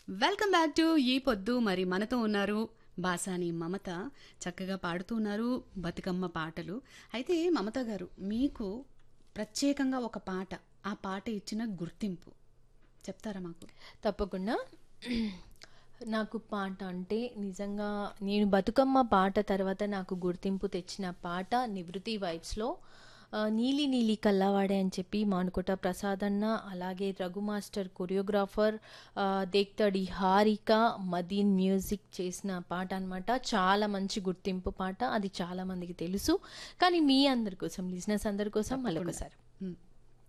welcome back to ఈ పొద్దు మరి మనతో ఉన్నారు బాసాని మమత చక్కగా పాడుతూ ఉన్నారు బతుకమ్మ పాటలు అయితే మమత గారు మీకు ప్రత్యేకంగా ఒక పాట ఆ పాట ఇచ్చిన గుర్తింపు చెప్తారా మాకు తప్పకుండా నాకు పాట అంటే నిజంగా నేను బతుకమ్మ పాట తర్వాత నాకు గుర్తింపు తెచ్చిన పాట నివృత్తి వైబ్స్లో ఆ, నీలి నీలి కల్లవాడే అని చెప్పి మానుకోట ప్రసాద్ అన్న అలాగే రఘు మాస్టర్ కొరియోగ్రాఫర్ ఆ, దేక్తడి హారిక మదీన్ మ్యూజిక్ చేసిన పాట అనమాట చాలా మంచి గుర్తింపు పాట అది చాలా మందికి తెలుసు కానీ మీ అందరి కోసం లిజినెస్ అందరి కోసం మళ్ళొకసారి